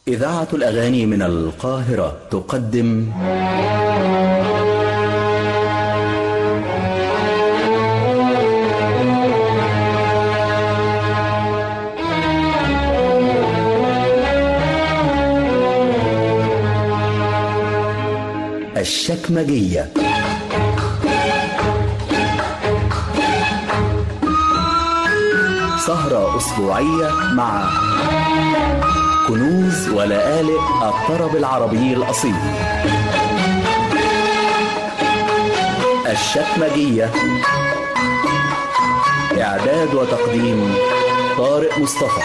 إذاعة الأغاني من القاهرة تقدم الشكمجية سهرة أسبوعية مع كنوز ولآلئ الطرب العربي الأصيل الشكمجية إعداد وتقديم طارق مصطفى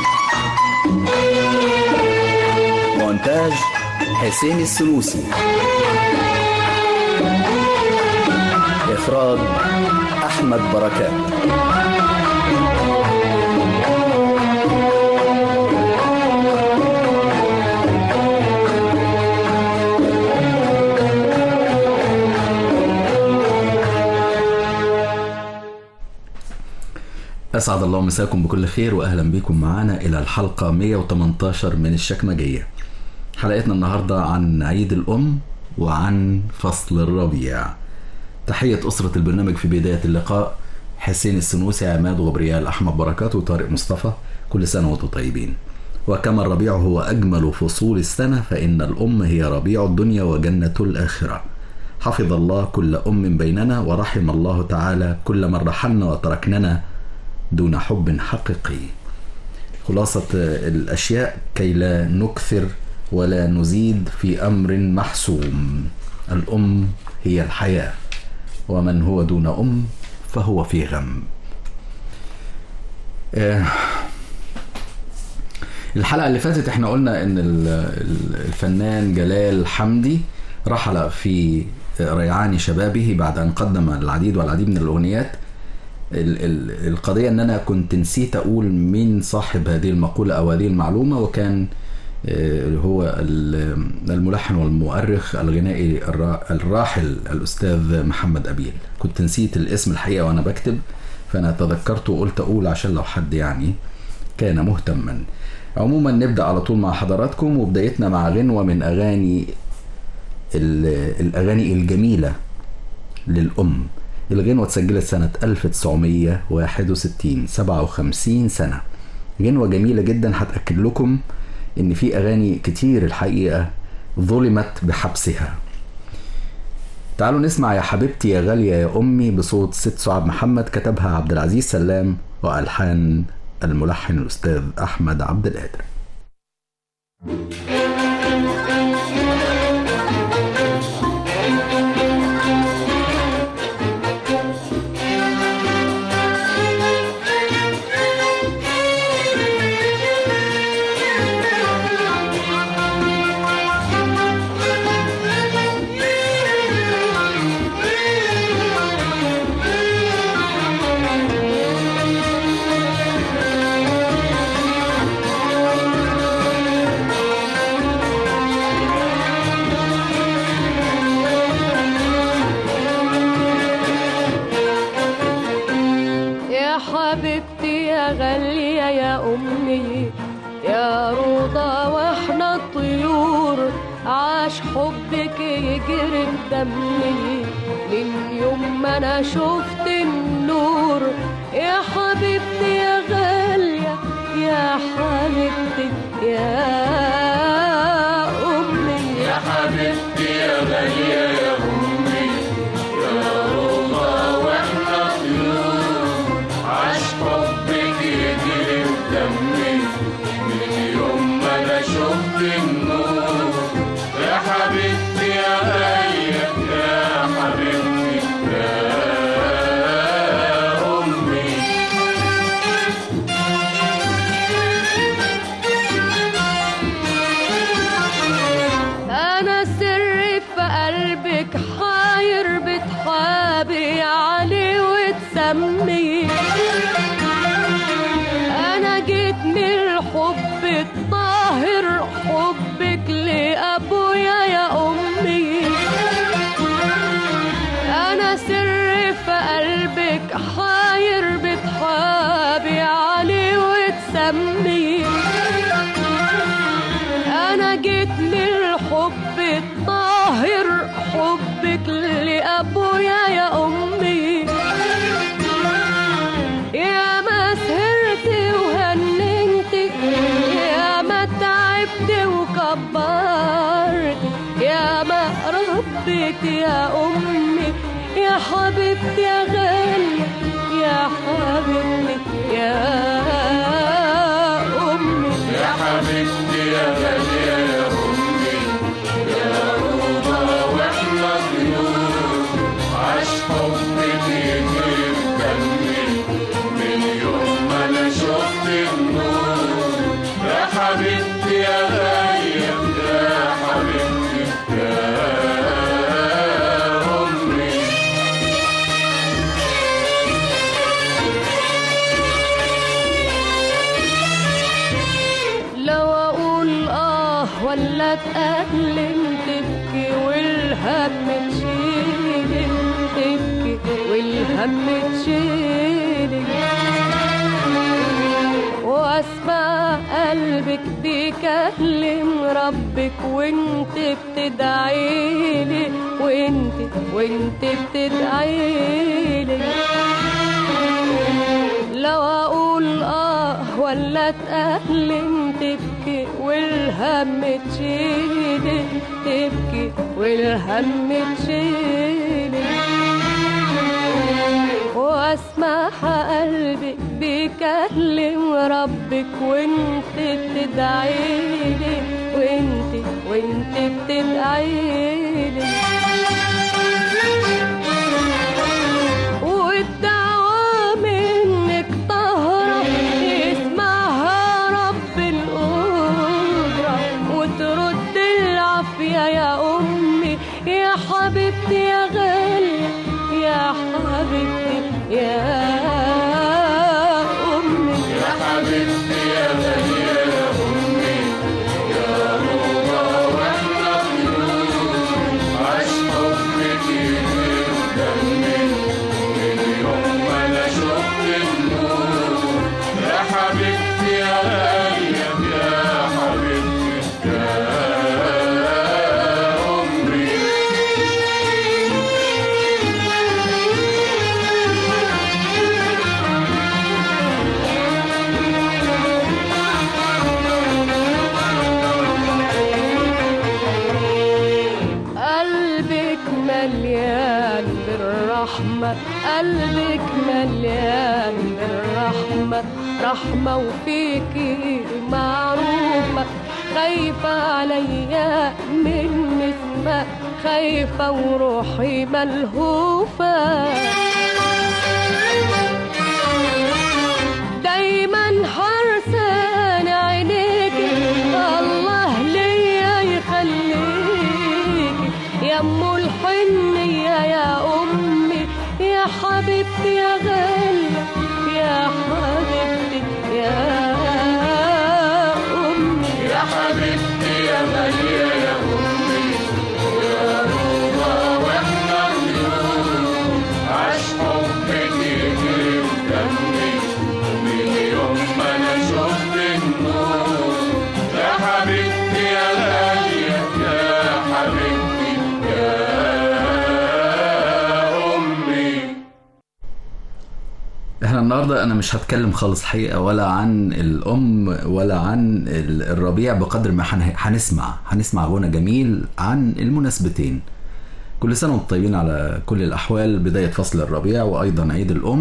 مونتاج حسين السنوسي إخراج أحمد بركات أسعد الله مساكم بكل خير وأهلا بكم معنا إلى الحلقة 118 من الشكمجية حلقتنا النهاردة عن عيد الأم وعن فصل الربيع تحية أسرة البرنامج في بداية اللقاء حسين السنوسي عماد غبريال أحمد بركات وطارق مصطفى كل سنة وانتم طيبين وكما الربيع هو أجمل فصول السنة فإن الأم هي ربيع الدنيا وجنة الآخرة حفظ الله كل أم بيننا ورحم الله تعالى كل من رحلنا وتركننا دون حب حقيقي خلاصة الأشياء كي لا نكثر ولا نزيد في أمر محسوم الأم هي الحياة ومن هو دون أم فهو في غم الحلقة اللي فاتت احنا قلنا ان الفنان جلال حمدي رحل في ريعان شبابه بعد ان قدم العديد والعديد من الاغنيات القضية ان انا كنت نسيت اقول مين صاحب هذه المقولة او هذه المعلومة وكان هو الملحن والمؤرخ الغنائي الراحل الاستاذ محمد ابيل كنت نسيت الاسم الحقيقة وانا بكتب فانا تذكرت وقلت اقول عشان لو حد يعني كان مهتما عموما نبدأ على طول مع حضراتكم وبدايتنا مع غنوة من اغاني الاغاني الجميلة للام الغنوة اتسجلت سنة 1961 57 سنة غنوة جميلة جدا هتأكد لكم ان في اغاني كتير الحقيقة ظلمت بحبسها تعالوا نسمع يا حبيبتي يا غالية يا امي بصوت ست سعاد محمد كتبها عبد العزيز سلام والحان الملحن الاستاذ احمد عبد القادر دمي من يوم ما انا شفت النور يا حبيبتي يا غالية يا حبيبتي يا أمي يا حبيبتي يا غالية يا أمي يا روضة واحنا طيور عاش حبك يجري في دمي من يوم ما انا شفت النور يا حبيبتي يا غالية يا حبيبتي يا أمي أنا سري في قلبك حاير بتحابي عليه وتسميه أنا جيت من الحب الطاهر حبك جيتني الحب الطاهر حبك لأبويا يا أمي يا ما سهرت وهننتك يا ما تعبت وكبرت يا ما ربيت يا أمي يا حبيبتي يا غالية يا حبيبتي يا أمي يا حبيبتي يا غالية يا أمي يا روضة وإحنا طيور عاش حبك يجري في دمي من يوم ما أنا شفت النور يا حبيبتي يا غالية يا حبيبتي يا أمي لو اقول اه ولا اتألم تبكي والهم تشيلك تبكي والهم تشيلك واسمع قلبك بيكلم ربك وانت بتدعيلي وانت وانت بتدعيلي لو اقول اه ولا اتألم تبكي والهم تشيلي تبكي والهم تشيلي واسمع قلبك بيكلم ربك وانت بتدعيلي وانت وانت بتدعيلي والدعوة منك طهرة يسمعها رب القدرة وترد العافية يا أمي يا حبيبتي يا غالية يا حبيبتي يا أمي يا حبيبتي يا غالية يا أمي يا روضة وإحنا طيور عاش حبك يجري في دمي من يوم ما أنا شفت النور يا حبيبتي يا غالية يا حبيبتي يا أمي قلبك مليان بالرحمة قلبك مليان بالرحمة رحمة وفيكي معروفة خايفة عليا من اسمك خايفة وروحي ملهوفة دايما حرسان عينيك الله ليا يخليك يا ام الحنية يا امي يا حبيبتي يا غالية يا حبيبتي يا امي يا حبيبتي يا غالية يا أمي يا روضة وإحنا طيور عاش حبك يجري في دمي من يوم ما أنا شفت النور يا حبيبتي يا غالية يا حبيبتي يا أمي احنا النهارده انا مش هتكلم خالص حقيقه ولا عن الام ولا عن ال- الربيع بقدر ما هن- هنسمع هنسمع غنى جميل عن المناسبتين كل سنه وانتم طيبين على كل الاحوال بدايه فصل الربيع وايضا عيد الام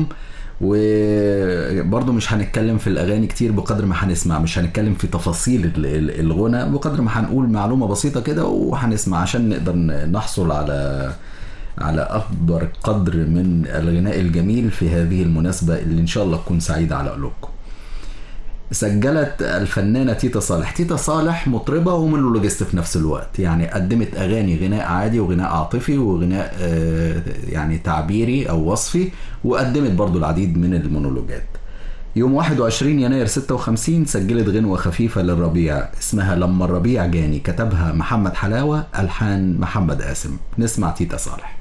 وبرضه مش هنتكلم في الاغاني كتير بقدر ما هنسمع مش هنتكلم في تفاصيل ال- ال- الغنى بقدر ما هنقول معلومه بسيطه كده وهنسمع عشان نقدر نحصل على على أكبر قدر من الغناء الجميل في هذه المناسبة اللي إن شاء الله تكون سعيدة على قلوبكم سجلت الفنانة تيتا صالح تيتا صالح مطربة ومونولوجيست في نفس الوقت يعني قدمت أغاني غناء عادي وغناء عاطفي وغناء آه، يعني تعبيري أو وصفي وقدمت برضو العديد من المونولوجات يوم 21 يناير 56 سجلت غنوة خفيفة للربيع اسمها لما الربيع جاني كتبها محمد حلاوة ألحان محمد قاسم نسمع تيتا صالح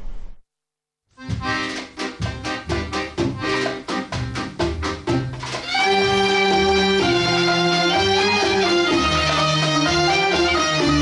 لما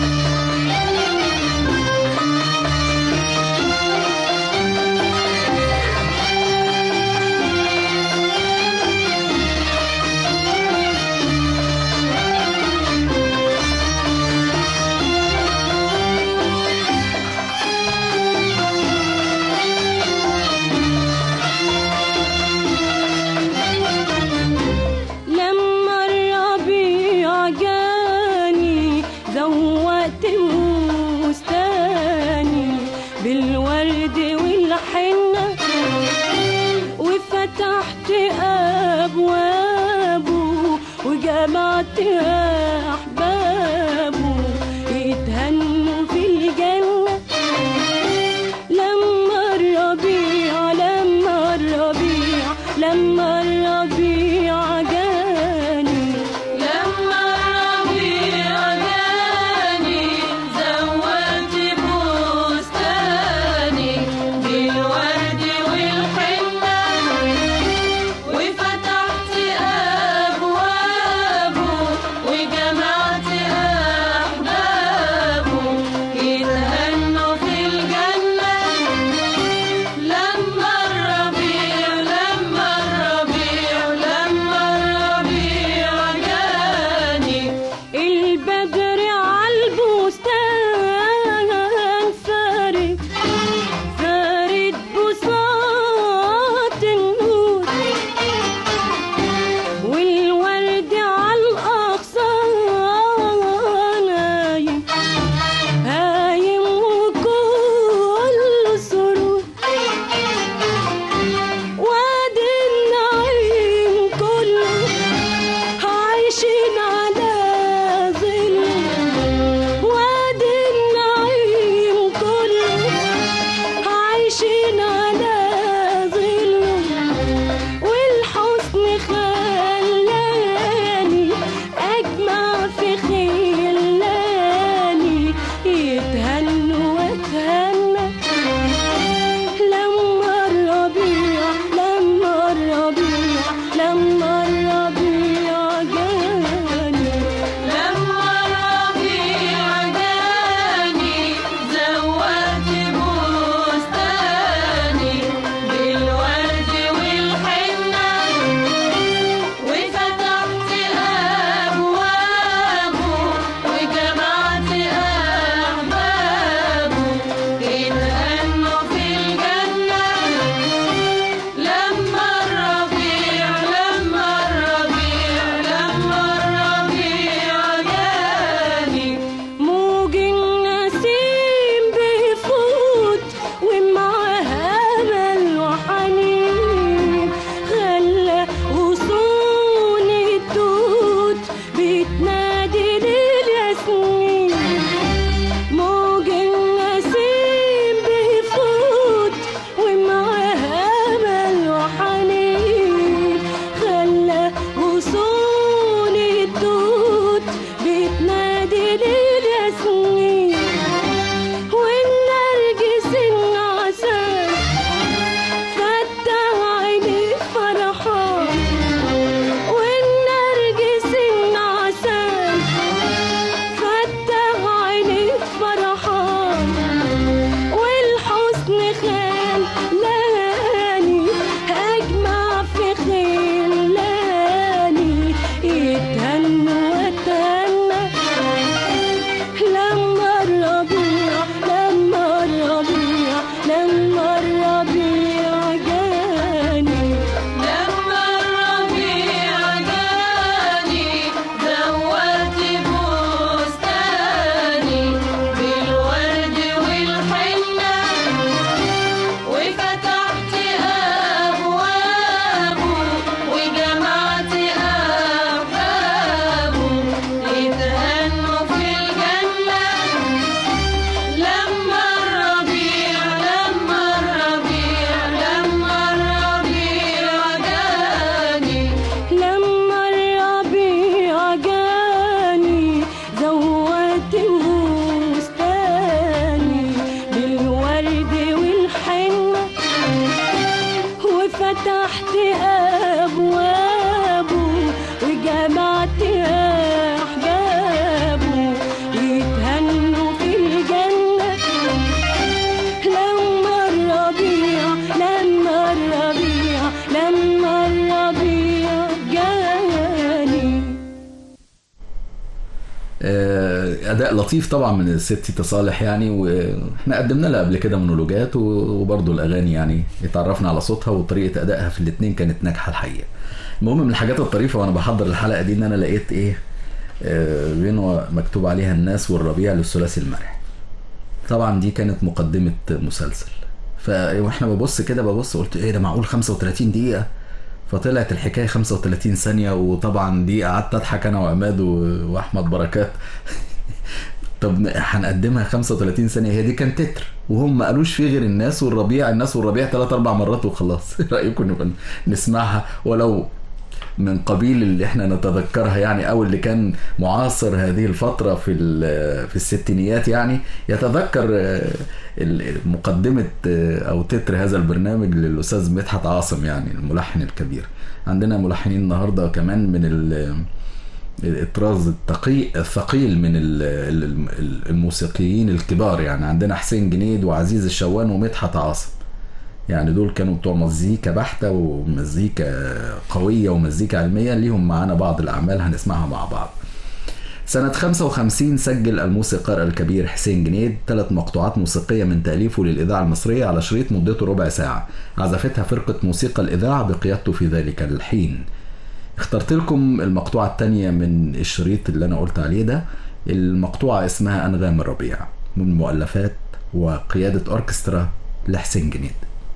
وجمعتها أحبابه يتهنوا في الجنة لما الربيع لما الربيع لما الربيع جاني لما الربيع جاني زودت بستاني بالورد والحنة وفتحت أبوابه وجمعت أحبابه يتهنوا في الجنة لما الربيع لما الربيع لما الربيع جاني البدر عالبستان فارد فارد بساط النور والورد عالأغصان هايم هايم وكل سرور وادي النعيم كله عايشين على ظل وادي النعيم كله عايشين على ظل والحسن خلاني أجمع في خلاني يتهنوا واتهنى لما الربيع لما الربيع لما الربيع جاني لما الربيع جاني زودت بستاني بالورد والحنة وفتحت أبوابه وجمعت أحبابه يتهنوا في الجنة لما الربيع لما الربيع لما الربيع جاني موج النسيم بيفوت ومعاها امل وحنين خلى غصون التوت بتنادي للياسمين موج النسيم بيفوت ومعاها امل وحنين خلى غصون التوت بتنادي للياسمين والنرجس النعسان فتح عيني فرحان والنرجس النعسان فتح عيني فرحان والحسن خلاني أجمع في خلاني يتهنوا واتهنى لما الربيع لما الربيع لما الربيع جاني لما الربيع جاني زودت بستاني بالورد والحنة وفتحت أبوابه وجمعت أحبابه يتهنوا في الجنة لما الربيع لما الربيع لما الربيع جاني لما الربيع جاني زودت بستاني بالورد والحنة وفتحت أبوابه وجمعت أحبابه يتهنوا في الجنة لما الربيع لما الربيع لما الربيع جاني آه، اداء لطيف طبعا من الست تيتا صالح يعني واحنا قدمنا لها قبل كده مونولوجات و- وبرضه الاغاني يعني اتعرفنا على صوتها وطريقه ادائها في الاثنين كانت ناجحه الحقيقه المهم من الحاجات الطريفه وانا بحضر الحلقه دي ان انا لقيت ايه آه، غنوه مكتوب عليها الناس والربيع للثلاثي المرح طبعا دي كانت مقدمه مسلسل ف واحنا ببص كده ببص قلت ايه ده معقول 35 دقيقه فطلعت الحكايه 35 ثانيه وطبعا دي قعدت اضحك انا وعماد و- واحمد بركات طب ن- هنقدمها 35 ثانيه هي دي كان تتر وهم ما قالوش فيه غير الناس والربيع الناس والربيع ثلاث اربع مرات وخلاص إيه رايكم نبقى نسمعها ولو من قبيل اللي احنا نتذكرها يعني او اللي كان معاصر هذه الفتره في ال- في الستينيات يعني يتذكر آه، ال- مقدمه آه، او تتر هذا البرنامج للاستاذ مدحت عاصم يعني الملحن الكبير عندنا ملحنين النهارده كمان من ال- الطراز التقي الثقيل من ال- ال- ال- الموسيقيين الكبار يعني عندنا حسين جنيد وعزيز الشوان ومدحت عاصم يعني دول كانوا بتوع مزيكا بحتة ومزيكا قوية ومزيكا علمية ليهم معانا بعض الأعمال هنسمعها مع بعض سنة 55 سجل الموسيقار الكبير حسين جنيد ثلاث مقطوعات موسيقية من تأليفه للإذاعة المصرية على شريط مدته ربع ساعة عزفتها فرقة موسيقى الإذاعة بقيادته في ذلك الحين اخترت لكم المقطوعة التانية من الشريط اللي أنا قلت عليه ده المقطوعة اسمها أنغام الربيع من مؤلفات وقيادة أوركسترا لحسين جنيد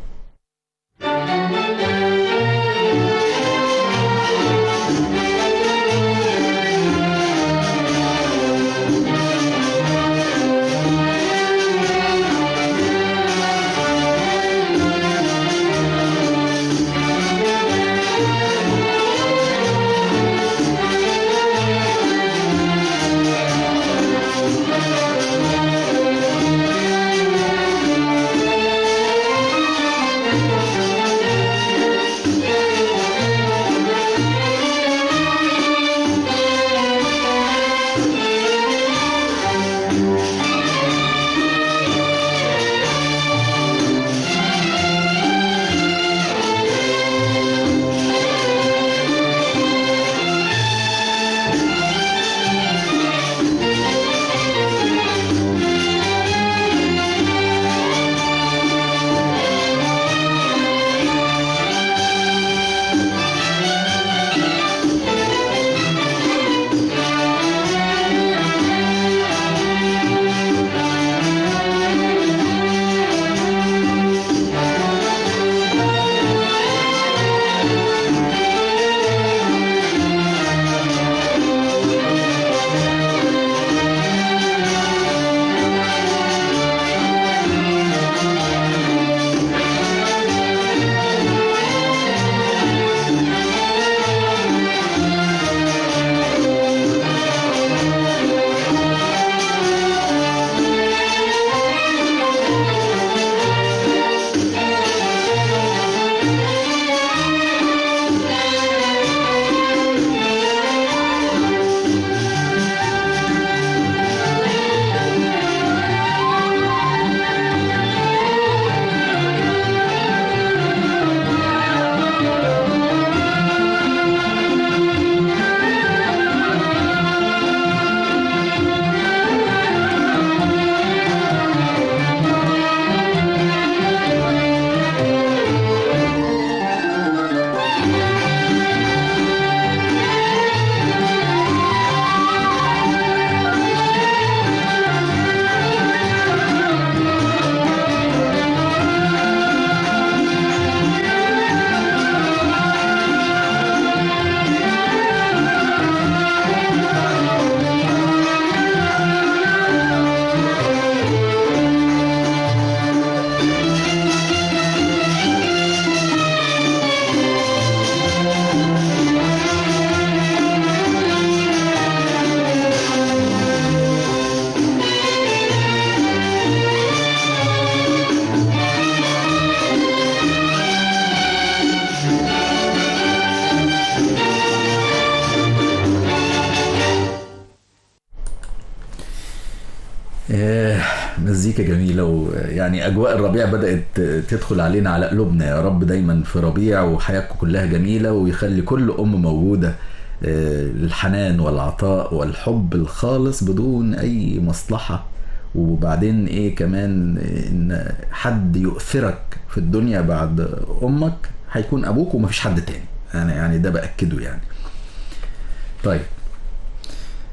آه، مزيكا جميلة ويعني أجواء الربيع بدأت تدخل علينا على قلوبنا يا رب دايما في ربيع وحياتكم كلها جميلة ويخلي كل أم موجودة آه، الحنان والعطاء والحب الخالص بدون أي مصلحة وبعدين إيه كمان إن حد يؤثرك في الدنيا بعد أمك هيكون أبوك ومفيش حد تاني أنا يعني ده بأكده يعني طيب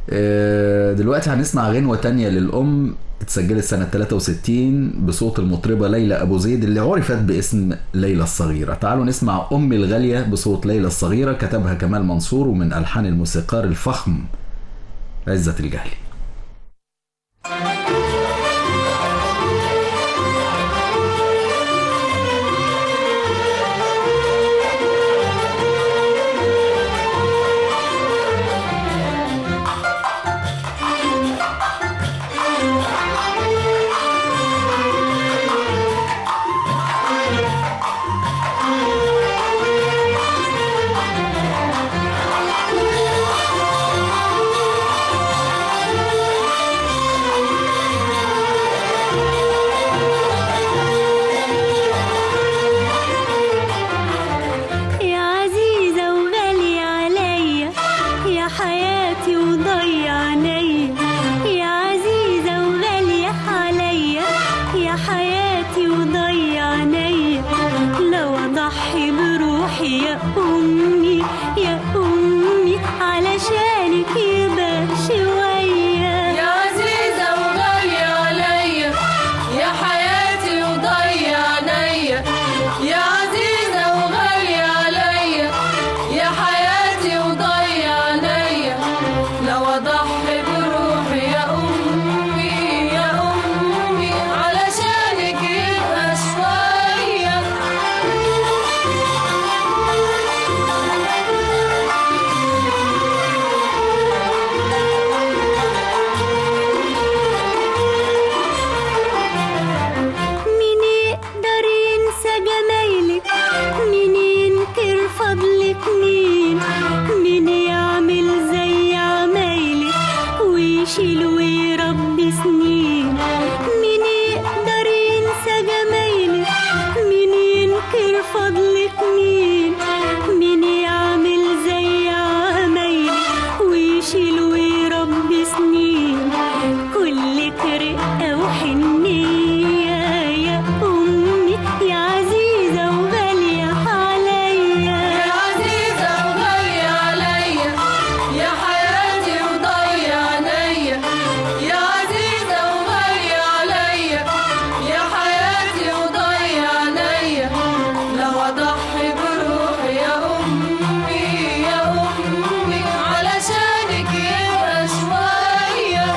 آه، دلوقتي هنسمع غنوة تانية للأم اتسجلت سنة 63 بصوت المطربة ليلى أبو زيد اللي عرفت باسم ليلى الصغيرة تعالوا نسمع أمي الغالية بصوت ليلى الصغيرة كتبها كمال منصور ومن ألحان الموسيقار الفخم عزة الجهلي يا عزيزة وغالية عليا يا حياتي وضيع عينيا يا عزيزة وغالية عليا يا حياتي وضيع عينيا لو أضحي بروحي يا أمي يا أمي علشانك يبقى شوية يا عزيزة وغالية عليا يا حياتي وضيع عينيا يا عزيزة وغالية عليا يا حياتي وضيع عينيا لو أضحي بروحي يا أمي يا أمي علشانك يبقى شوية مين يقدر ينسى جمايلك مين ينكر فضلك مين مين يعمل زي عمايلك ويشيل ويربي سنين مين يقدر ينسى جمايلك مين ينكر فضلك مين مين يعمل زي عمايلك ويشيل ويربي سنين كلك رقة وحنية يا أمي يا عزيزة وغالية عليا يا عزيزة وغالية عليا يا حياتي وضيع عينيا يا عزيزة وغالية عليا يا حياتي وضيع عينيا لو أضحي بروحي يا أمي يا أمي علشانك يبقى شوية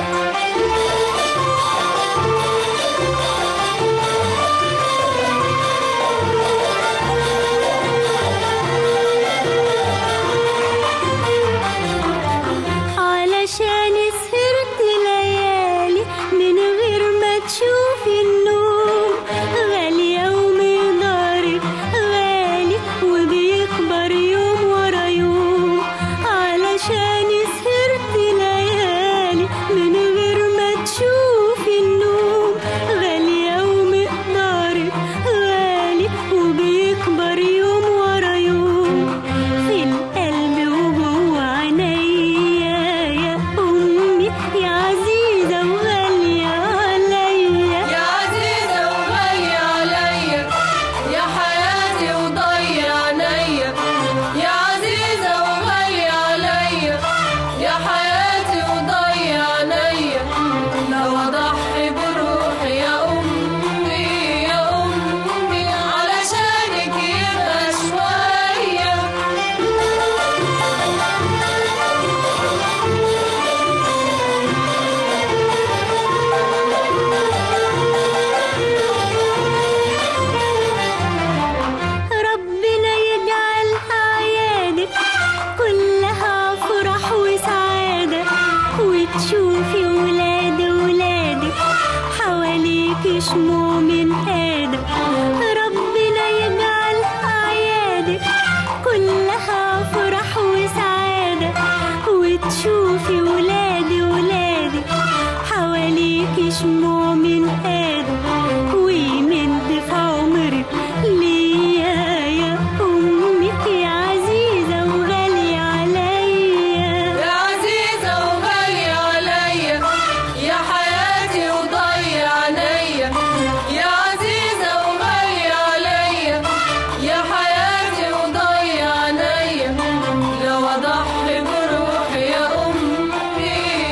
علشان سهرت ليالي من غير ما تشوفي النوم غالية ومقدارك غالي وبيكبر يوم ورا يوم علشان سهرت ليالي من غير ما تشوفي النوم غالية ومقدارك غالي وبيكبر يوم ورا يوم في القلب وجوه عينيا يا أمي يا عزيزة وغالية عليا يا عزيزة وغالية عليا يا حياتي وضيع عينيا يا عزيزة وغالية عليا يا حياتي وضيع عينيا لو أضحي بروحي يا أمي يا أمي علشانك يبقى شوية ربنا يجعل أعيادك كلها فرح وسعادة وتشوفي ولاد ولادك حواليك شموع من هادة ربنا يجعل أعيادك كلها فرح وسعادة وتشوفي ولاد ولادك حواليك شموع من هادة ويمد في عمرك ليا يا أمي يا عزيزة وغالية عليا يا عزيزة وغالية عليا يا حياتي وضيع عينيا يا عزيزة وغالية عليا يا حياتي وضيع عينيا لو أضحي بروحي يا أمي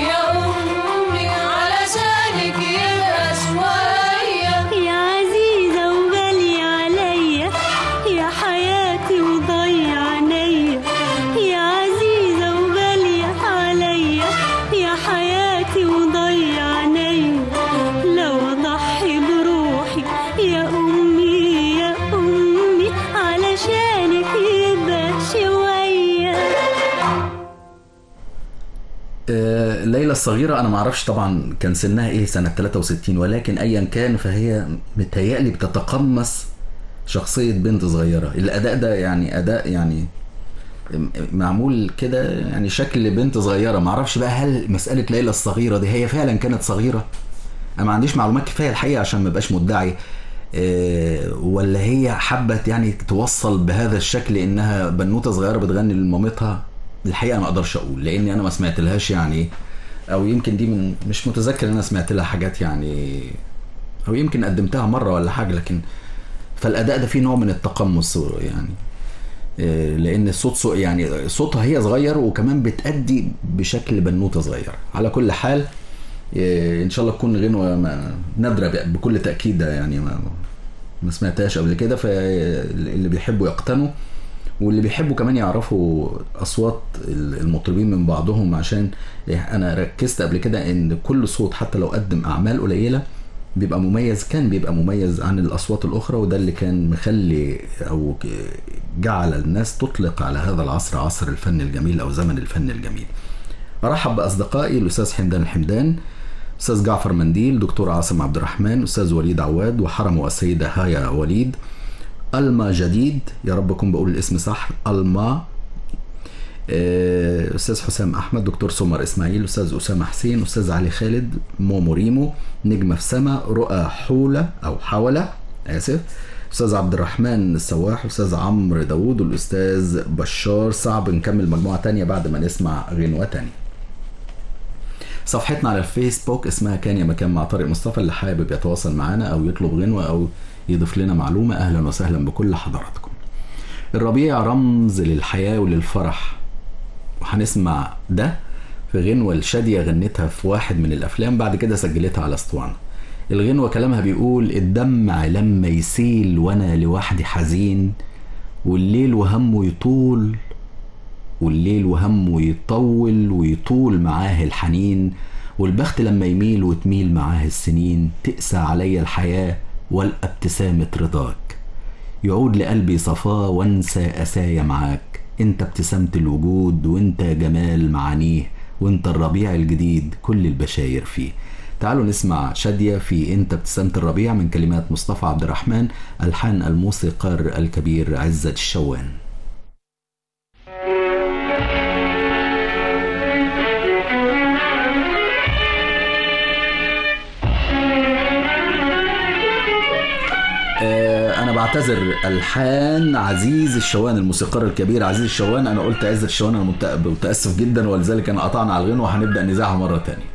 الصغيرة أنا معرفش طبعا كان سنها إيه سنة 63 ولكن أيا كان فهي متهيألي بتتقمص شخصية بنت صغيرة الأداء ده يعني أداء يعني م- معمول كده يعني شكل بنت صغيرة معرفش بقى هل مسألة ليلى الصغيرة دي هي فعلا كانت صغيرة أنا ما عنديش معلومات كفاية الحقيقة عشان ما بقاش مدعي آه، ولا هي حبت يعني توصل بهذا الشكل انها بنوته صغيره بتغني لمامتها الحقيقه ما اقدرش اقول لاني انا ما سمعت لهاش يعني او يمكن دي من مش متذكر ان انا سمعت لها حاجات يعني او يمكن قدمتها مره ولا حاجه لكن فالاداء ده فيه نوع من التقمص يعني آه، لان الصوت صو يعني صوتها هي صغير وكمان بتأدي بشكل بنوته صغيره على كل حال آه، ان شاء الله تكون غنوه ما- نادره ب- بكل تاكيد ده يعني ما, ما سمعتهاش قبل كده فاللي بيحبوا يقتنوا واللي بيحبوا كمان يعرفوا اصوات المطربين من بعضهم عشان انا ركزت قبل كده ان كل صوت حتى لو قدم اعمال قليله بيبقى مميز كان بيبقى مميز عن الاصوات الاخرى وده اللي كان مخلي او ك- جعل الناس تطلق على هذا العصر عصر الفن الجميل او زمن الفن الجميل ارحب باصدقائي الاستاذ حمدان الحمدان استاذ جعفر منديل دكتور عاصم عبد الرحمن استاذ وليد عواد وحرمه السيده هايا وليد الما جديد يا رب اكون بقول الاسم صح الما آه، استاذ حسام احمد دكتور سمر اسماعيل استاذ اسامه حسين استاذ علي خالد مومو ريمو نجمه في سما رؤى حوله او حوله اسف استاذ عبد الرحمن السواح استاذ عمرو داوود والاستاذ بشار صعب نكمل مجموعه تانية بعد ما نسمع غنوه تانية صفحتنا على الفيسبوك اسمها كان يا مكان مع طارق مصطفى اللي حابب يتواصل معنا او يطلب غنوه او يضيف لنا معلومه اهلا وسهلا بكل حضراتكم الربيع رمز للحياه وللفرح وهنسمع ده في غنوة الشادية غنتها في واحد من الأفلام بعد كده سجلتها على اسطوانة الغنوة كلامها بيقول الدمع لما يسيل وأنا لوحدي حزين والليل وهمه يطول والليل وهمه يطول ويطول معاه الحنين والبخت لما يميل وتميل معاه السنين تقسى عليا الحياة والقى ابتسامة رضاك يعود لقلبي صفاه وانسى اسايا معاك انت ابتسامة الوجود وانت جمال معانيه وانت الربيع الجديد كل البشاير فيه تعالوا نسمع شادية في انت ابتسامة الربيع من كلمات مصطفى عبد الرحمن الحان الموسيقار الكبير عزت الشوان آه، انا بعتذر الحان عزيز الشوان الموسيقار الكبير عزيز الشوان انا قلت عزت الشوان انا مت- متاسف جدا ولذلك انا قطعنا على الغنوه وهنبدا نذاعها مره تانية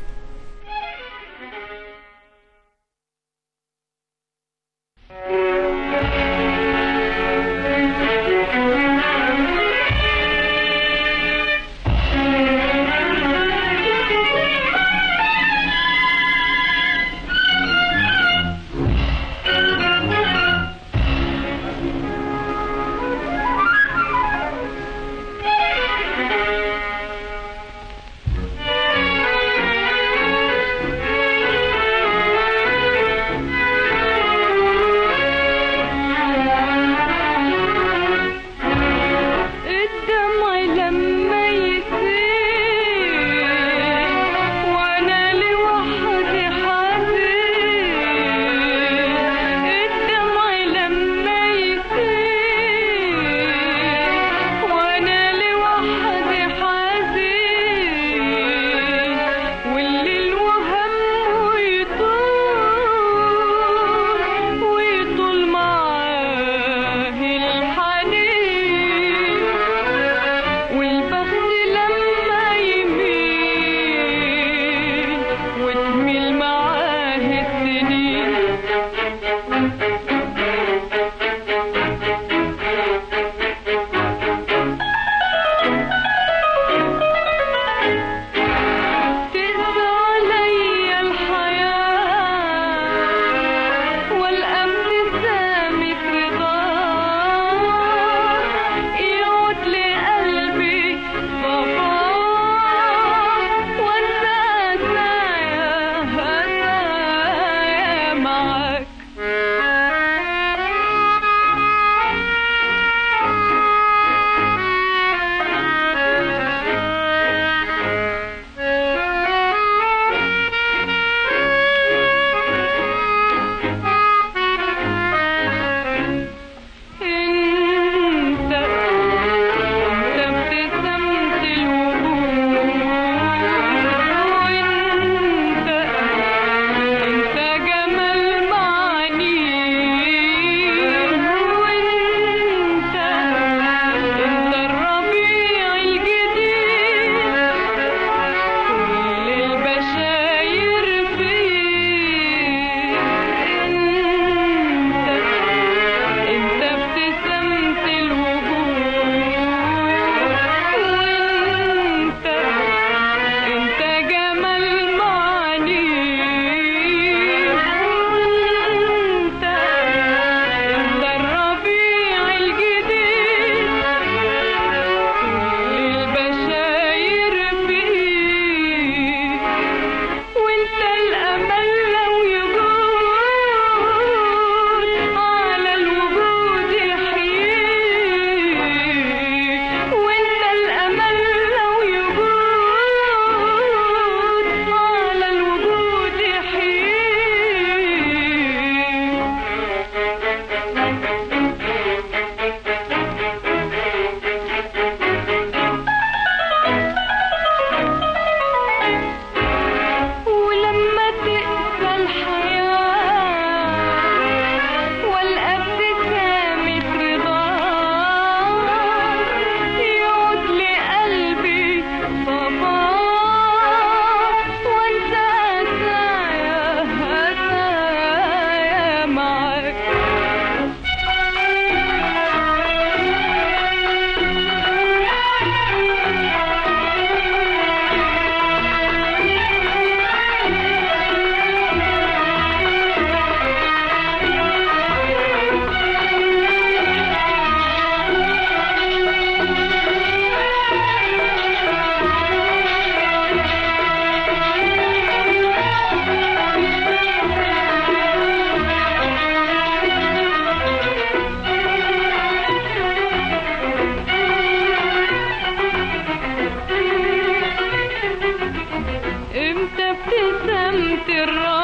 Thank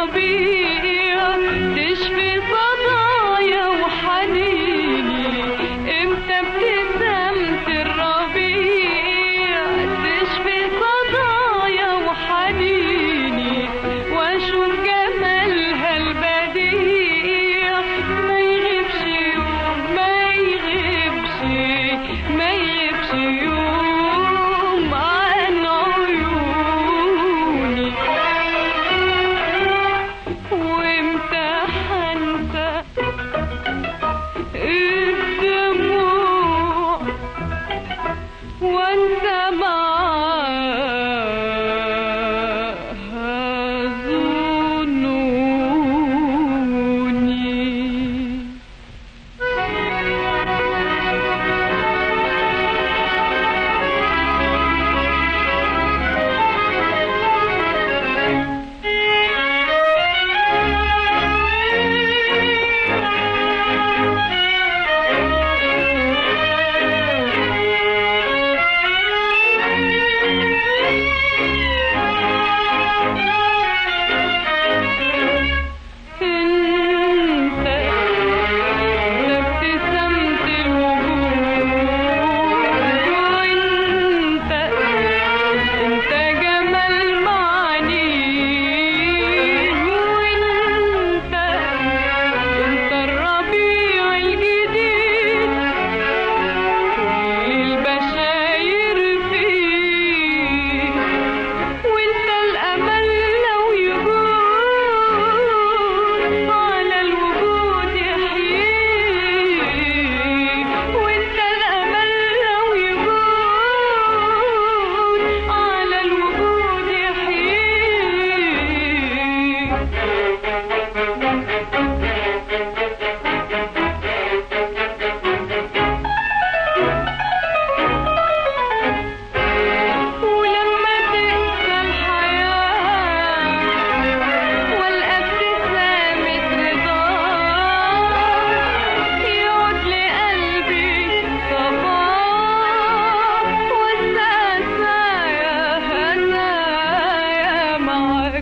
الربيع تشفي صدايا وحنيني امتى ابتسامة الربيع تشفي صدايا وحنيني واشوف جمالها البديع ما يغيبش يوم ما يغيبش ما يغيبش يوم عن عيوني وامتى حنسى الدموع وانسى معاها ظنوني انت ابتسامة الوجود وانت انت جمال معانيه وانت انت الربيع الجديد البشاير فيه وانت الامل لو يجود على الوجود يحييه وانت الامل لو يجود على الوجود يحييه ولما تنسى الحياة والقى ابتسامة رضاك يعود لقلبي صباح والسقايا هنايا معاك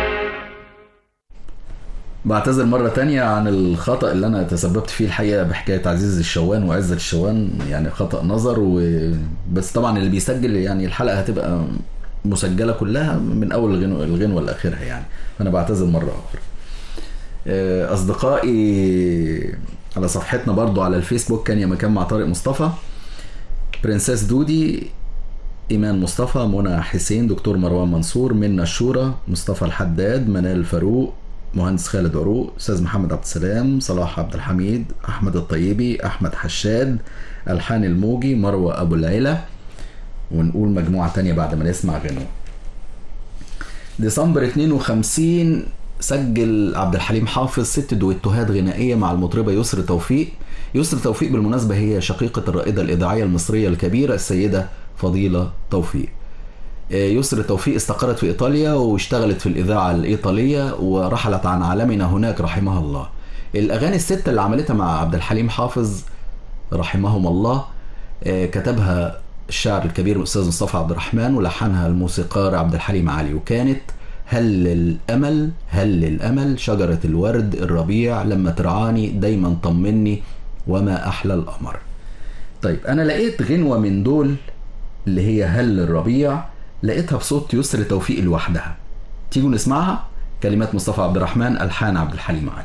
بعتذر مرة تانية عن الخطأ اللي أنا تسببت فيه الحقيقة بحكاية عزيز الشوان وعزة الشوان يعني خطأ نظر و... بس طبعا اللي بيسجل يعني الحلقة هتبقى مسجلة كلها من أول الغنوة, الغنوة لآخرها يعني فأنا بعتذر مرة أخرى آه، أصدقائي على صفحتنا برضو على الفيسبوك كان يا مكان مع طارق مصطفى برنسيس دودي إيمان مصطفى منى حسين دكتور مروان منصور منى الشورى مصطفى الحداد منال فاروق مهندس خالد عروق استاذ محمد عبد السلام صلاح عبد الحميد احمد الطيبي احمد حشاد الحان الموجي مروه ابو العيله ونقول مجموعه تانية بعد ما نسمع غنوه ديسمبر 52 سجل عبد الحليم حافظ ست دويتوهات غنائيه مع المطربه يسر توفيق يسر توفيق بالمناسبه هي شقيقه الرائده الاذاعيه المصريه الكبيره السيده فضيله توفيق يسر توفيق استقرت في ايطاليا واشتغلت في الاذاعه الايطاليه ورحلت عن عالمنا هناك رحمها الله الاغاني السته اللي عملتها مع عبد الحليم حافظ رحمهم الله آه، كتبها الشاعر الكبير الاستاذ مصطفى عبد الرحمن ولحنها الموسيقار عبد الحليم علي وكانت هل الامل هل الامل شجره الورد الربيع لما ترعاني دايما طمني وما احلى القمر طيب انا لقيت غنوه من دول اللي هي هل الربيع لقيتها بصوت يسر توفيق لوحدها تيجوا نسمعها كلمات مصطفى عبد الرحمن الحان عبد الحليم علي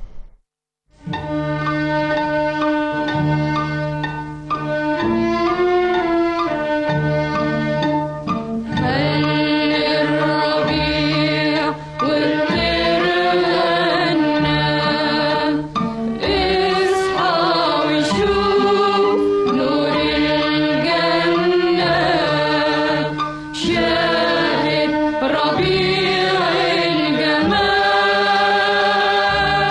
هل الربيع والطير غنى اصحى وشوف نور الجنة شاهد ربيع الجمال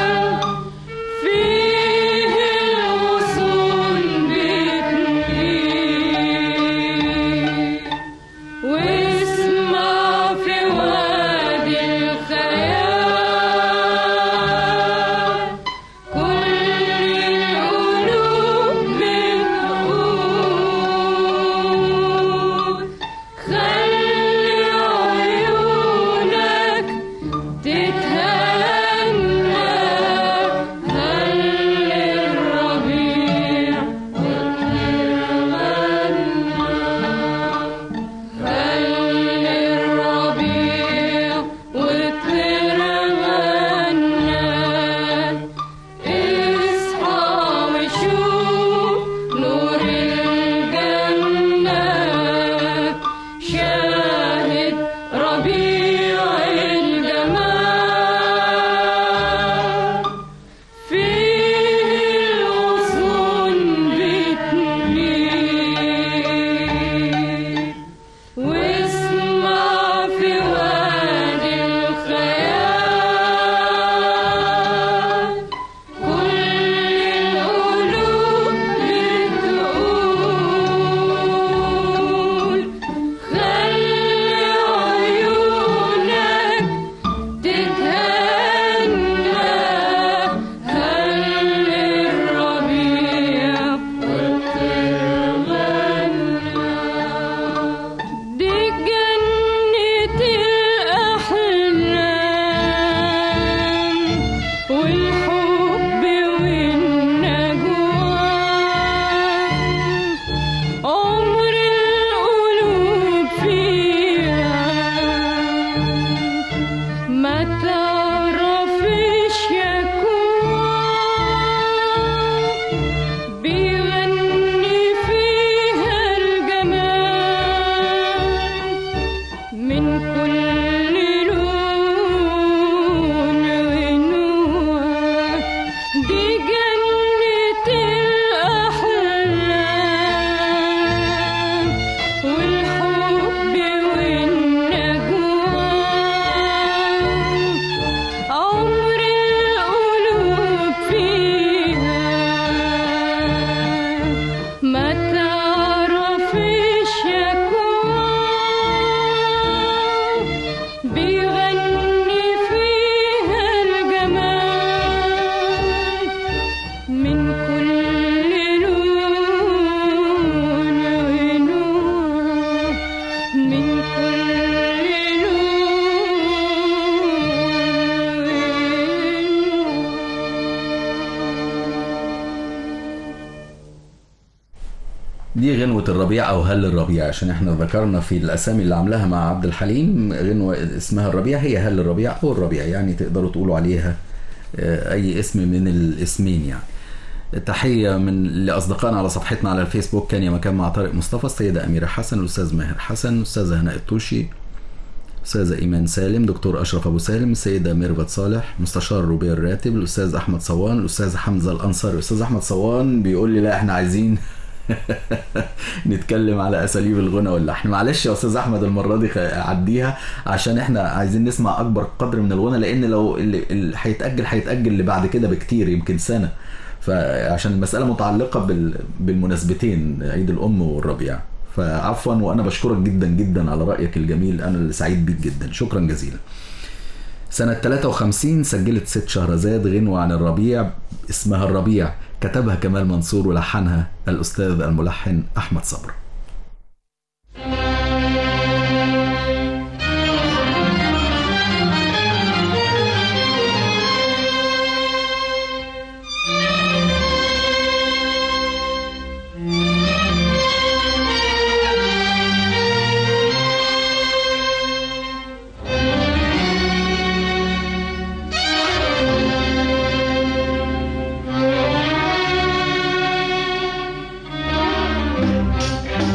دي غنوة الربيع أو هل الربيع عشان احنا ذكرنا في الأسامي اللي عاملاها مع عبد الحليم غنوة اسمها الربيع هي هل الربيع أو الربيع يعني تقدروا تقولوا عليها آه، أي اسم من الاسمين يعني تحية من لأصدقائنا على صفحتنا على الفيسبوك كان يا مكان مع طارق مصطفى السيدة أميرة حسن الأستاذ ماهر حسن الأستاذة هناء الطوشي أستاذة إيمان سالم دكتور أشرف أبو سالم السيدة ميرفت صالح مستشار روبير الراتب الأستاذ أحمد صوان الأستاذ حمزة الأنصاري الأستاذ أحمد صوان بيقول لي لا إحنا عايزين نتكلم على اساليب الغنى واللحن معلش يا استاذ احمد المره دي خ- عديها عشان احنا عايزين نسمع اكبر قدر من الغنى لان لو اللي اللي هيتاجل هيتاجل اللي بعد كده بكتير يمكن سنه فعشان المساله متعلقه بال... بالمناسبتين عيد الام والربيع فعفوا وانا بشكرك جدا جدا على رايك الجميل انا اللي سعيد بيك جدا شكرا جزيلا سنة 53 سجلت ست شهرزاد غنوة عن الربيع اسمها الربيع كتبها كمال منصور ولحنها الأستاذ الملحن أحمد صبر Thank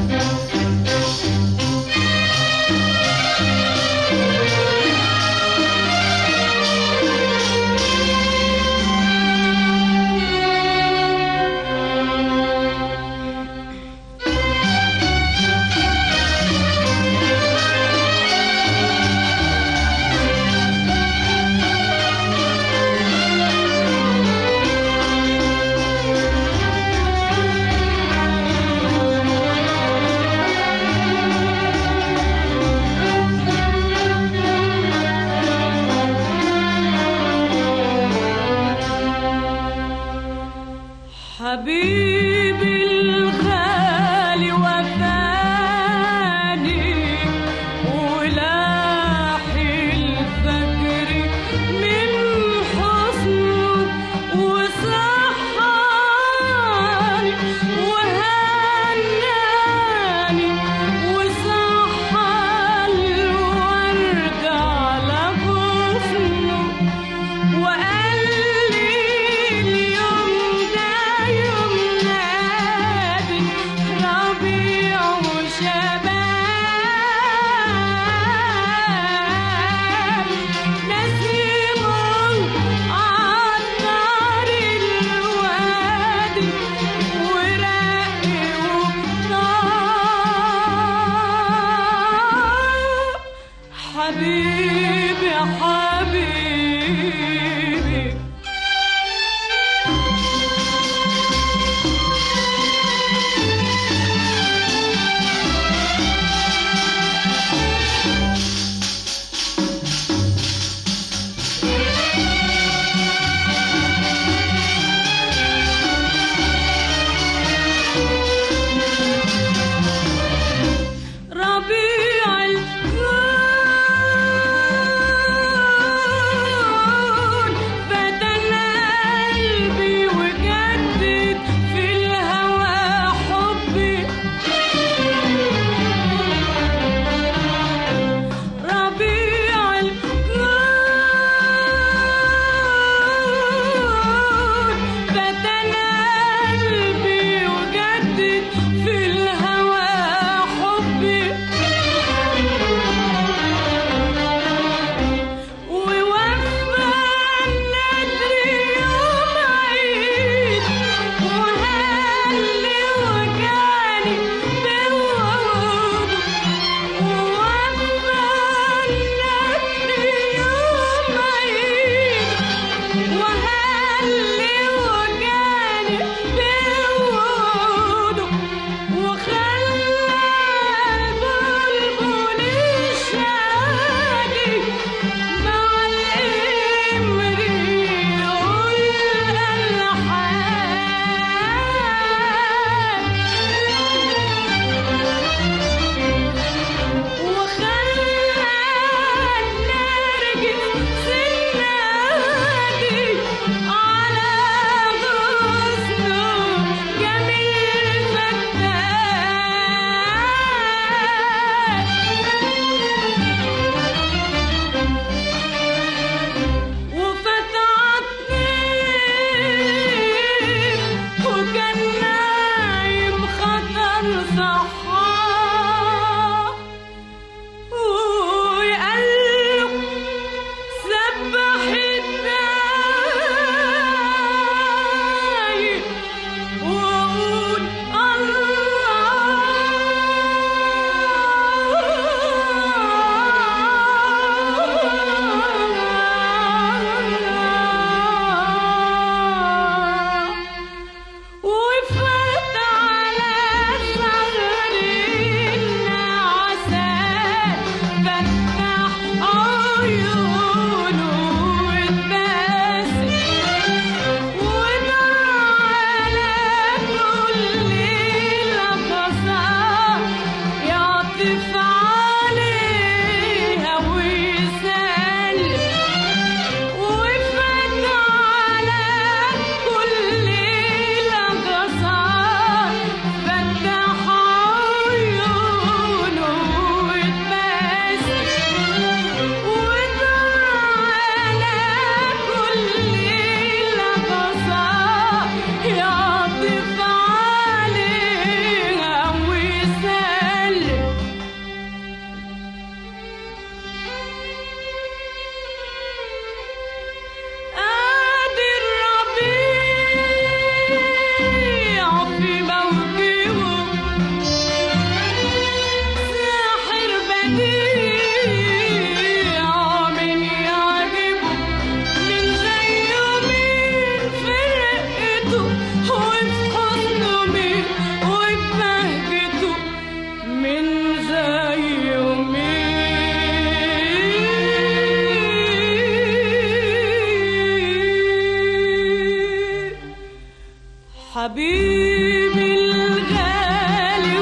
حبيبي الغالي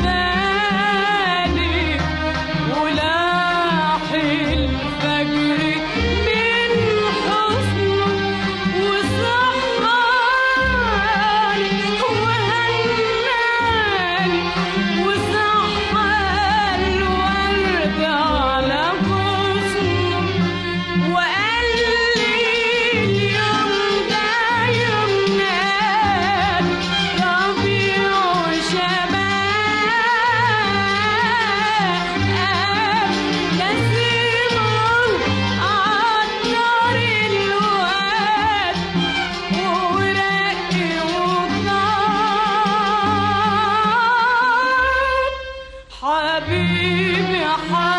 وفاني ولاح الفجر من حسنه وصحاني وهناني وصحى الورد على غصنه وقال لي اليوم ده يومنا ربيع وشباب نسيمه عطر الواد ورقي وطاب حبيبي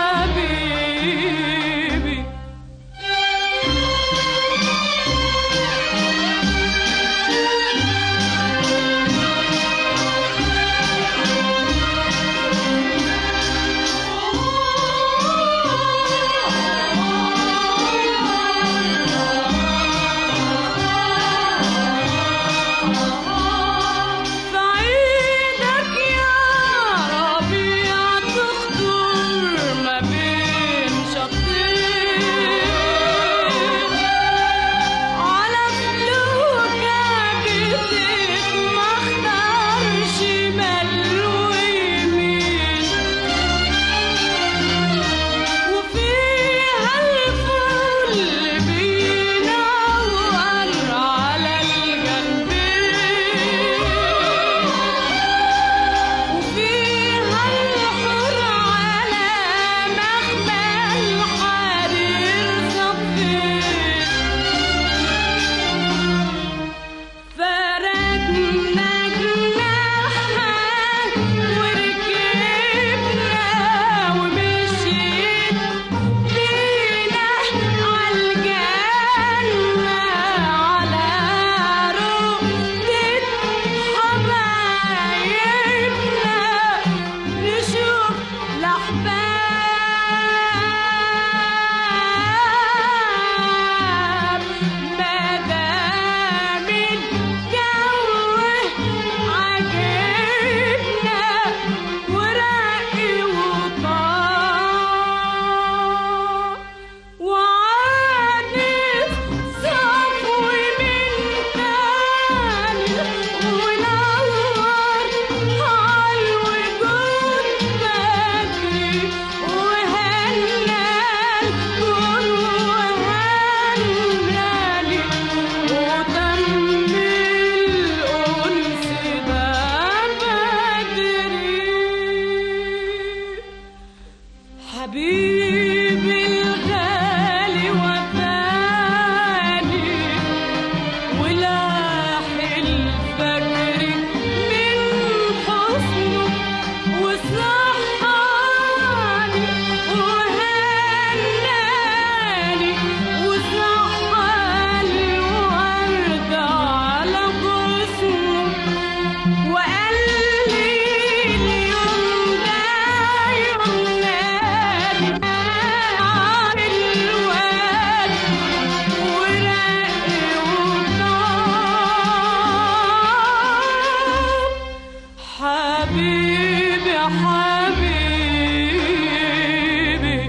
حبيبي بعيدك يا ربيع تخطر ما بين شطين على فلوكك جديد ما اختار شمال ويمين وفيها الفل بينور على الجنبين وفيها الحر على مخبى الحرير صفين فردنا جناحها وركبنا ومشيت بينا عالجنة على رقدة حبايبنا نشوف الأحباب مدام الجو عجبنا ورقي وطاب وعادت صفوي من تاني ونور عالوجود بدري وهنا الكون وهنالي وتم الأنس ده بدري حبيبي الغالي وفاني ولاح الفجر من حسنه وصحاني وهناني وصحى الورد على غصنه وقال لي اليوم ده يومنا الواد ورقي وطاب حبيبي حبيبي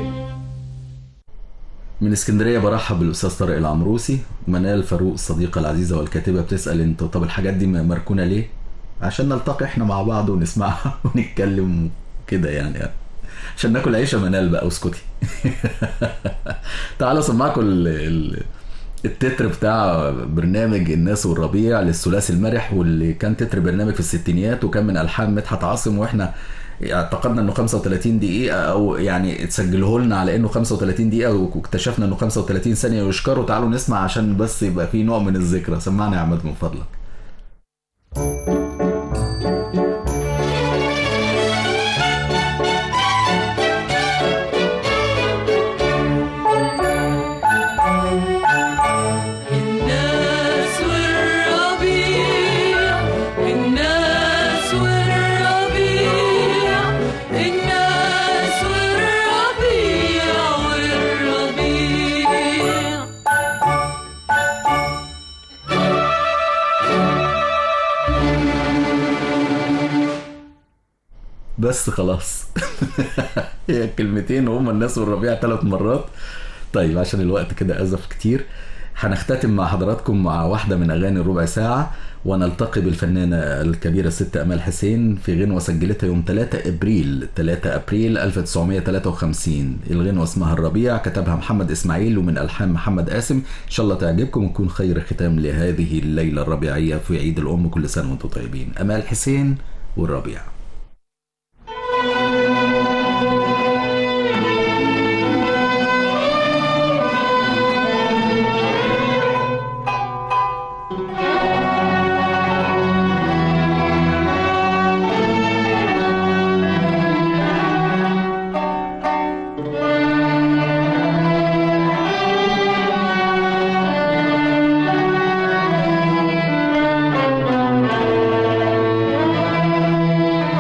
من اسكندريه برحب بالاستاذ طارق العمروسي منال فاروق الصديقه العزيزه والكاتبه بتسال انت طب الحاجات دي مركونه ليه عشان نلتقي احنا مع بعض ونسمعها ونتكلم كده يعني عشان ناكل عيشه منال بقى واسكتي تعالوا اسمعكم ال- ال- التتر بتاع برنامج الناس والربيع للثلاثي المرح واللي كان تتر برنامج في الستينيات وكان من الحان مدحت عاصم واحنا اعتقدنا انه 35 دقيقة او يعني تسجله لنا على انه 35 دقيقة واكتشفنا انه 35 ثانية ويشكروا تعالوا نسمع عشان بس يبقى في نوع من الذكرى سمعنا يا عماد من فضلك الناس والربيع الناس والربيع الناس والربيع والربيع بس خلاص هي كلمتين وهم الناس والربيع ثلاث مرات طيب عشان الوقت كده أزف كتير هنختتم مع حضراتكم مع واحدة من أغاني الربع ساعة ونلتقي بالفنانة الكبيرة الست أمال حسين في غنوة سجلتها يوم 3 أبريل 3 أبريل 1953 الغنوة اسمها الربيع كتبها محمد إسماعيل ومن ألحان محمد قاسم إن شاء الله تعجبكم ويكون خير ختام لهذه الليلة الربيعية في عيد الأم كل سنة وأنتم طيبين أمال حسين والربيع الربيع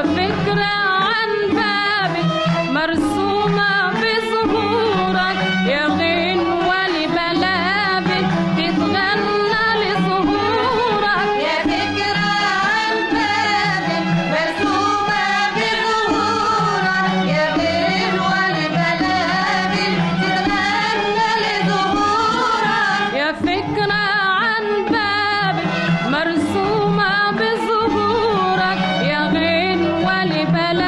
يا فكرة عن بابك مرسومة بظهورك يا غنوة لبلابك تتغنى لظهورك يا فكرة عن بابك مرسومة بظهورك يا غنوة لبلابك تتغنى لظهورك يا فكرة عن بابك مرسومة بظهورك يا غنوة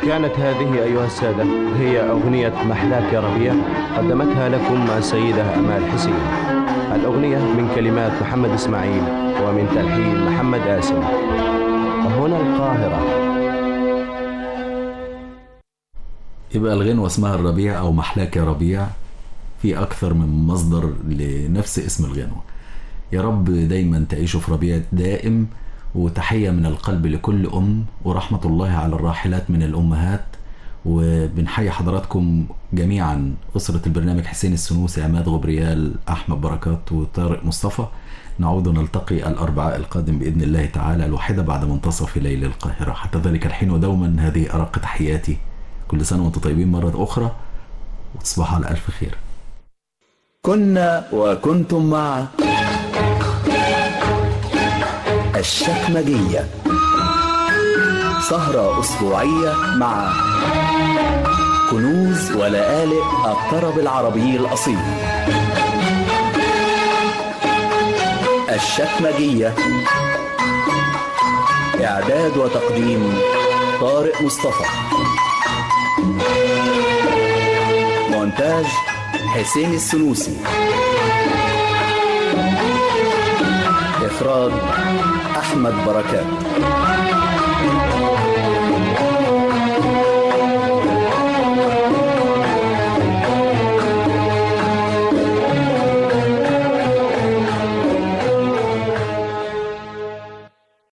كانت هذه أيها السادة هي أغنية محلاك يا ربيع قدمتها لكم السيدة أمال حسين الأغنية من كلمات محمد إسماعيل ومن تلحين محمد آسم هنا القاهرة يبقى الغنوة اسمها الربيع أو محلاك يا ربيع في أكثر من مصدر لنفس اسم الغنوة يا رب دايما تعيشوا في ربيع دائم وتحية من القلب لكل أم ورحمة الله على الراحلات من الأمهات وبنحيي حضراتكم جميعا أسرة البرنامج حسين السنوسي عماد غبريال أحمد بركات وطارق مصطفى نعود نلتقي الأربعاء القادم بإذن الله تعالى الواحدة بعد منتصف ليل القاهرة حتى ذلك الحين ودوما هذه أرق تحياتي كل سنة وأنتم طيبين مرة أخرى وتصبحوا على ألف خير كنا وكنتم مع الشكمجية سهرة أسبوعية مع كنوز ولآلئ الطرب العربي الأصيل الشكمجية إعداد وتقديم طارق مصطفى مونتاج حسين السنوسي إخراج أحمد بركات